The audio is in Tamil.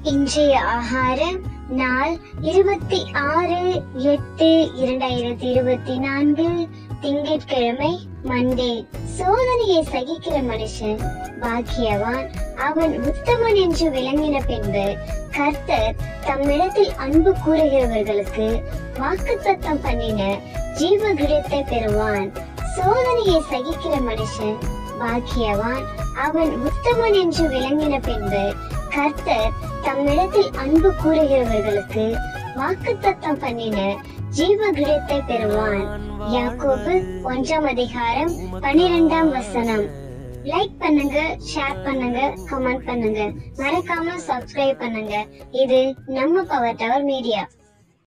இன்றைய ஆகாரம் நாள் இருபத்தி ஆறு எட்டு இரண்டாயிரத்தி இருபத்தி நான்கு திங்கட்கிழமை மண்டே சோதனையை சகிக்கிற மனுஷன் பாக்கியவான் அவன் உத்தமன் என்று விளங்கின பின்பு கர்த்தர் தம்மிடத்தில் அன்பு கூறுகிறவர்களுக்கு வாக்குத்தத்தம் பண்ணின ஜீவ கிரீடத்தை பெறுவான் சோதனையை சகிக்கிற மனுஷன் பாக்கியவான் அவன் உத்தமன் என்று விளங்கின பின்பு கர்த்தர் தம்மிடத்தில் அன்பு கூறுகிறவர்களுக்கு வாக்குத்தத்தம் பண்ணின ஜீவ கிரீடத்தை பெறுவான் யாக்கோபு ஒன்றாம் அதிகாரம் பனிரெண்டாம் வசனம் லைக் பண்ணுங்க ஷேர் பண்ணுங்க கமெண்ட் பண்ணுங்க மறக்காம சப்ஸ்கிரைப் பண்ணுங்க இது நம்ம பவர் டவர் மீடியா